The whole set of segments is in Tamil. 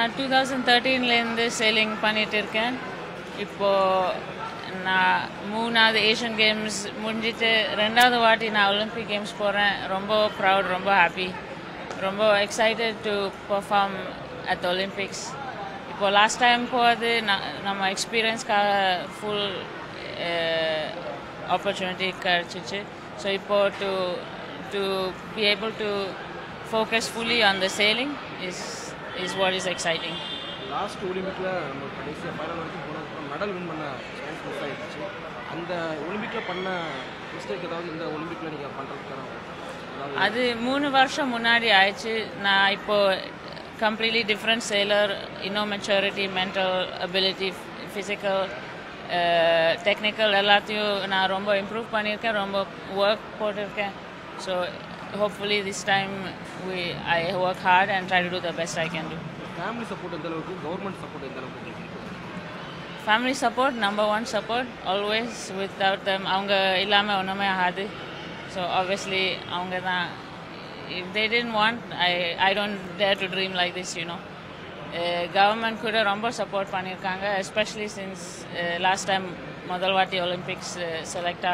நான் டூ தௌசண்ட் தேர்ட்டீன்லேருந்து சேலிங் பண்ணிட்டு இருக்கேன் இப்போது நான் மூணாவது ஏஷியன் கேம்ஸ் முடிஞ்சிட்டு ரெண்டாவது வாட்டி நான் ஒலிம்பிக் கேம்ஸ் போகிறேன் ரொம்ப ப்ரவுட் ரொம்ப ஹாப்பி ரொம்ப excited to perform at Olympics இப்போ லாஸ்ட் டைம் போகிறது நம்ம எக்ஸ்பீரியன்ஸ்க்காக ஃபுல் ஆப்பர்ச்சுனிட்டி கிடச்சிச்சு ஸோ இப்போ to to be able to focus fully on the sailing is is what is exciting last ஒலிம்பிக்கில் நம்ம கடைசியாக ஃபைனல் வரைக்கும் போனதுக்கப்புறம் மெடல் வின் பண்ண சான்ஸ் மிஸ் ஆகிடுச்சு அந்த ஒலிம்பிக்கில் பண்ண மிஸ்டேக் ஏதாவது இந்த ஒலிம்பிக்கில் நீங்கள் பண்ணுறதுக்கான அதாவது அது மூணு வருஷம் முன்னாடி ஆயிடுச்சு நான் இப்போ கம்ப்ளீட்லி டிஃப்ரெண்ட் சேலர் இன்னும் maturity mental ability physical technical எல்லாத்தையும் நான் ரொம்ப இம்ப்ரூவ் பண்ணியிருக்கேன் ரொம்ப ஒர்க் போட்டிருக்கேன் so hopefully this time we I work hard and try to do the best I can do family support எந்த அளவுக்கு கவர்மெண்ட் சப்போர்ட் எந்த அளவுக்கு உங்களுக்கு இருக்கு? Family support number one support always without them அவங்க இல்லாமல் ஒன்றுமே ஆகாது ஸோ ஆப்வியஸ்லி அவங்க தான் if they tend want I I don't dare to dream like this you know government கூட ரொம்ப சப்போர்ட் பண்ணியிருக்காங்க எஸ்பெஷலி சின்ஸ் லாஸ்ட் டைம் முதல் வாட்டி Olympics select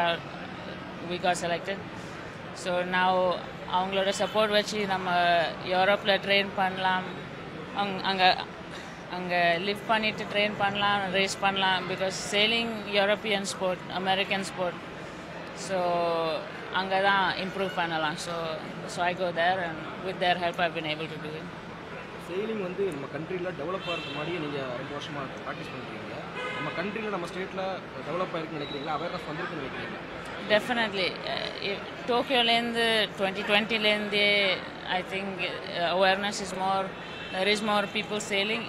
we got selected so நான் அவங்களோட சப்போர்ட் வச்சு நம்ம யூரோப்பில் ட்ரெயின் பண்ணலாம் அங் அங்கே அங்கே லிவ் பண்ணிட்டு ட்ரெயின் பண்ணலாம் ரேஸ் பண்ணலாம் because sailing European sport American sport so அங்கே தான் இம்ப்ரூவ் பண்ணலாம் so so I go there and with their help I been able to do it sailing வந்து நம்ம கண்ட்ரியில் டெவலப் ஆகிறதுக்கு முன்னாடியே நீங்கள் ரொம்ப வருஷமாக ப்ராக்டிஸ் பண்ணிருக்கீங்க நம்ம கண்ட்ரியில் நம்ம ஸ்டேட்டில் டெவலப் ஆயிருக்குன்னு நினைக்கிறீங்களா அவேர்னஸ் வந்திருக்குன்னு நினைக்கிறீங்களா டெஃபினெட்லி டோக்கியோலேருந்து டுவெண்ட்டி டுவெண்ட்டிலேருந்தே I think awareness is more there is more people sailing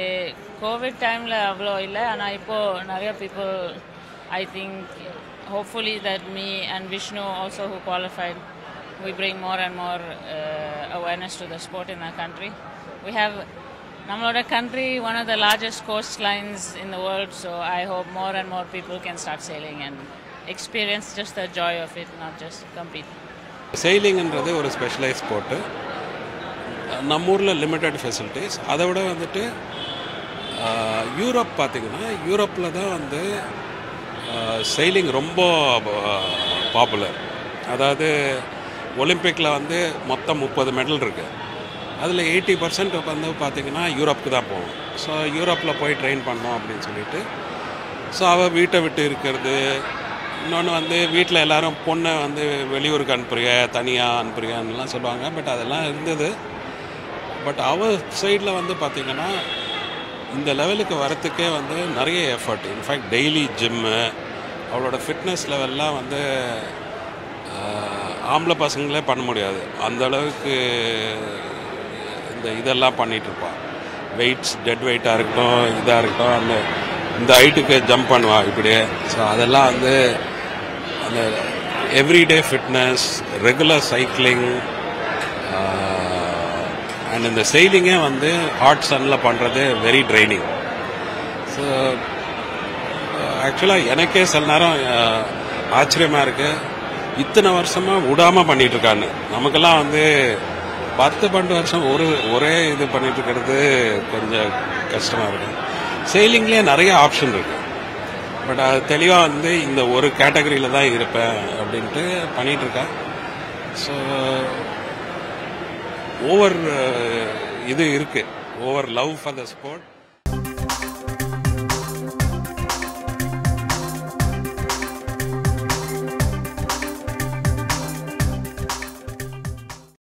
COVID டைமில் அவ்வளோ இல்லை ஆனால் இப்போது நிறைய people I think hopefully that me and Vishnu also who qualified we bring more and more uh, awareness to the sport in our country. We have நம்மளோட country one of the largest coastlines in the world, so I hope more and more people can start sailing and experience just the joy of it, not just compete. செயிலிங்ன்றது ஒரு ஸ்பெஷலைஸ் ஸ்போர்ட்டு நம்ம ஊரில் லிமிட்டட் ஃபெசிலிட்டிஸ் அதை விட வந்துட்டு ஆஹ், யூரோப் பார்த்திங்கன்னா யூரோப்பில் தான் வந்து செயிலிங் ரொம்ப பாப்புலர் அதாவது ஒலிம்பிக்கில் வந்து மொத்தம் முப்பது மெடல் இருக்குது அதில் எயிட்டி பர்சன்ட் வந்து பார்த்திங்கன்னா யூரோப்புக்கு தான் போகும் ஸோ யூரோப்பில் போய் ட்ரெயின் பண்ணோம் அப்படின்னு சொல்லிட்டு ஸோ அவள் வீட்டை விட்டு இருக்கிறது இன்னொன்று வந்து வீட்டில் எல்லாரும் பொண்ணை வந்து வெளியூருக்கு அனுப்புறிய தனியாக அனுப்புறியான்னுலாம் சொல்லுவாங்க பட் அதெல்லாம் இருந்தது பட் அவ சைடில் வந்து பார்த்திங்கன்னா இந்த லெவலுக்கு வரத்துக்கே வந்து நிறைய எஃபர்ட் இன்ஃபேக்ட் டெய்லி ஜிம்மு அவளோட ஃபிட்னஸ் லெவல்லாம் வந்து ஆஹ், ஆம்பளை பசங்களே பண்ண முடியாது அந்த அளவுக்கு இந்த இதெல்லாம் பண்ணிட்டு இருப்பாள் வெயிட்ஸ் டெட் வெயிட்டாக இருக்கட்டும் இதாக இருக்கட்டும் அந்த இந்த ஹைட்டுக்கு ஜம்ப் பண்ணுவா இப்படியே ஸோ அதெல்லாம் வந்து அந்த everyday fitness regular cycling and இந்த செயிலிங்கே வந்து ஹாட் சன்னில் பண்ணுறது வெரி ட்ரைனிங் ஸோ ஆக்சுவலாக எனக்கே சில நேரம் அஹ், ஆச்சரியமா இருக்கு இத்தனை வருஷமா விடாம பண்ணிட்டு இருக்கான்னு நமக்கெல்லாம் வந்து பத்து பன்னெண்டு வருஷம் ஒரு ஒரே இது பண்ணிட்டு இருக்கிறது கொஞ்சம் கஷ்டமா இருக்கு செயிலிங்லேயே நிறைய ஆப்ஷன் இருக்கு பட் அது தெளிவாக வந்து இந்த ஒரு கேட்டகரியில் தான் இருப்பேன் அப்படின்ட்டு பண்ணிட்டு இருக்கேன் ஸோ ஓவர் இது இருக்கு over love for the sport